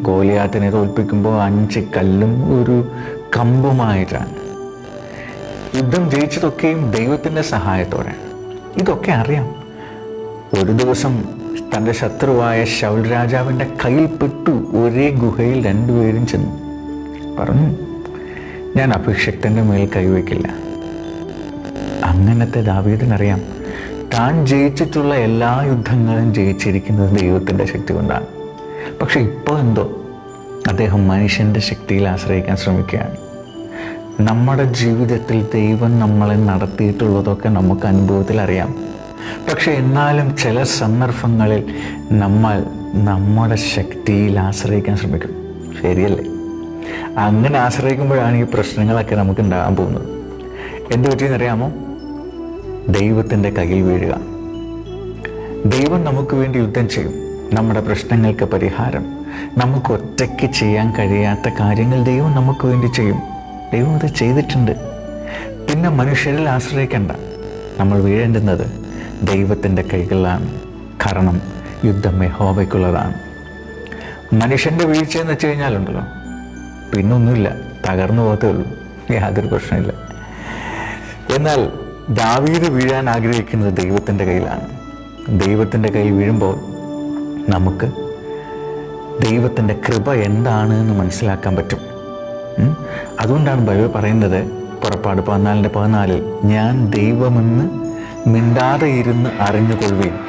ഗോലിയാത്തിനെ തോൽപ്പിക്കുമ്പോൾ അഞ്ച് കല്ലും ഒരു കമ്പുമായിട്ടാണ് യുദ്ധം ജയിച്ചതൊക്കെയും ദൈവത്തിൻ്റെ സഹായത്തോടെ ഇതൊക്കെ അറിയാം ഒരു ദിവസം തൻ്റെ ശത്രുവായ ശൗൽ രാജാവിൻ്റെ കയ്യിൽപ്പെട്ടു ഒരേ ഗുഹയിൽ രണ്ടുപേരും ചെന്നു പറഞ്ഞു ഞാൻ അഭിഷക്തൻ്റെ മേൽ കൈവയ്ക്കില്ല അങ്ങനത്തെ ദാവീദിനറിയാം താൻ ജയിച്ചിട്ടുള്ള എല്ലാ യുദ്ധങ്ങളും ജയിച്ചിരിക്കുന്നത് ദൈവത്തിൻ്റെ ശക്തി കൊണ്ടാണ് പക്ഷെ ഇപ്പോൾ എന്തോ അദ്ദേഹം മനുഷ്യൻ്റെ ശക്തിയിൽ ആശ്രയിക്കാൻ ശ്രമിക്കുകയാണ് നമ്മുടെ ജീവിതത്തിൽ ദൈവം നമ്മളെ നടത്തിയിട്ടുള്ളതൊക്കെ നമുക്ക് അനുഭവത്തിൽ അറിയാം പക്ഷെ എന്നാലും ചില സന്ദർഭങ്ങളിൽ നമ്മൾ നമ്മുടെ ശക്തിയിൽ ആശ്രയിക്കാൻ ശ്രമിക്കും ശരിയല്ലേ അങ്ങനെ ആശ്രയിക്കുമ്പോഴാണ് ഈ പ്രശ്നങ്ങളൊക്കെ നമുക്ക് ഉണ്ടാകാൻ പോകുന്നത് എന്ത് പറ്റിയെന്നറിയാമോ ദൈവത്തിൻ്റെ കയ്യിൽ വീഴുക ദൈവം നമുക്ക് വേണ്ടി യുദ്ധം ചെയ്യും നമ്മുടെ പ്രശ്നങ്ങൾക്ക് പരിഹാരം നമുക്ക് ഒറ്റയ്ക്ക് ചെയ്യാൻ കഴിയാത്ത കാര്യങ്ങൾ ദൈവം നമുക്ക് വേണ്ടി ചെയ്യും ദൈവം അത് ചെയ്തിട്ടുണ്ട് പിന്നെ മനുഷ്യരിൽ ആശ്രയിക്കേണ്ട നമ്മൾ വീഴേണ്ടുന്നത് ദൈവത്തിൻ്റെ കൈകളിലാണ് കാരണം യുദ്ധം യഹോവയ്ക്കുള്ളതാണ് മനുഷ്യൻ്റെ വീഴ്ച എന്ന് വെച്ച് കഴിഞ്ഞാലുണ്ടല്ലോ പിന്നൊന്നുമില്ല തകർന്നു പോകത്തേ ഉള്ളൂ യാതൊരു പ്രശ്നമില്ല എന്നാൽ ദാവീദ് വീഴാൻ ആഗ്രഹിക്കുന്നത് ദൈവത്തിൻ്റെ കയ്യിലാണ് ദൈവത്തിൻ്റെ കയ്യിൽ വീഴുമ്പോൾ നമുക്ക് ദൈവത്തിൻ്റെ കൃപ എന്താണ് എന്ന് മനസ്സിലാക്കാൻ പറ്റും ഉം? അതുകൊണ്ടാണ് ബൈബിൾ പറയുന്നത് പുറപ്പാട് പതിനാലിൻ്റെ പതിനാലിൽ ഞാൻ ദൈവമെന്ന് മിണ്ടാതെ ഇരുന്ന് അറിഞ്ഞുകൊള്ളുകയും